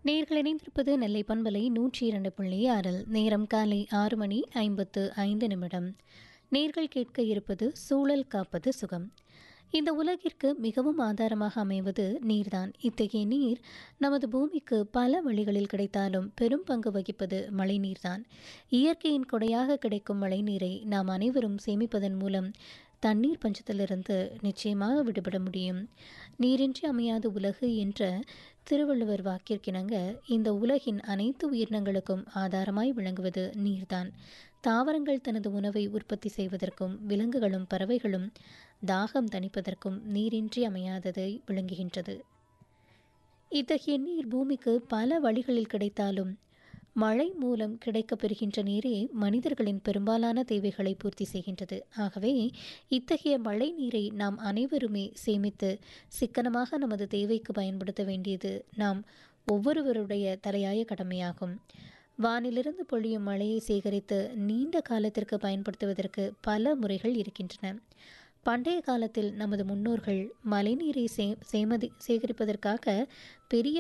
நேர்கள் இணைந்திருப்பது நெல்லை பண்பலை நூற்றி இரண்டு புள்ளி ஆறில் நேரம் காலை ஆறு மணி ஐம்பத்து ஐந்து நிமிடம் நேர்கள் கேட்க இருப்பது சூழல் காப்பது சுகம் இந்த உலகிற்கு மிகவும் ஆதாரமாக அமைவது நீர்தான் இத்தகைய நீர் நமது பூமிக்கு பல வழிகளில் கிடைத்தாலும் பெரும் பங்கு வகிப்பது மழைநீர்தான் இயற்கையின் கொடையாக கிடைக்கும் மழைநீரை நாம் அனைவரும் சேமிப்பதன் மூலம் தண்ணீர் பஞ்சத்திலிருந்து நிச்சயமாக விடுபட முடியும் நீரின்றி அமையாத உலகு என்ற திருவள்ளுவர் வாக்கிற்கிணங்க இந்த உலகின் அனைத்து உயிரினங்களுக்கும் ஆதாரமாய் விளங்குவது நீர்தான் தாவரங்கள் தனது உணவை உற்பத்தி செய்வதற்கும் விலங்குகளும் பறவைகளும் தாகம் தணிப்பதற்கும் நீரின்றி அமையாததை விளங்குகின்றது இத்தகைய நீர் பூமிக்கு பல வழிகளில் கிடைத்தாலும் மழை மூலம் கிடைக்கப் பெறுகின்ற நீரே மனிதர்களின் பெரும்பாலான தேவைகளை பூர்த்தி செய்கின்றது ஆகவே இத்தகைய மழை நீரை நாம் அனைவருமே சேமித்து சிக்கனமாக நமது தேவைக்கு பயன்படுத்த வேண்டியது நாம் ஒவ்வொருவருடைய தலையாய கடமையாகும் வானிலிருந்து பொழியும் மழையை சேகரித்து நீண்ட காலத்திற்கு பயன்படுத்துவதற்கு பல முறைகள் இருக்கின்றன பண்டைய காலத்தில் நமது முன்னோர்கள் மழைநீரை சே சேமதி சேகரிப்பதற்காக பெரிய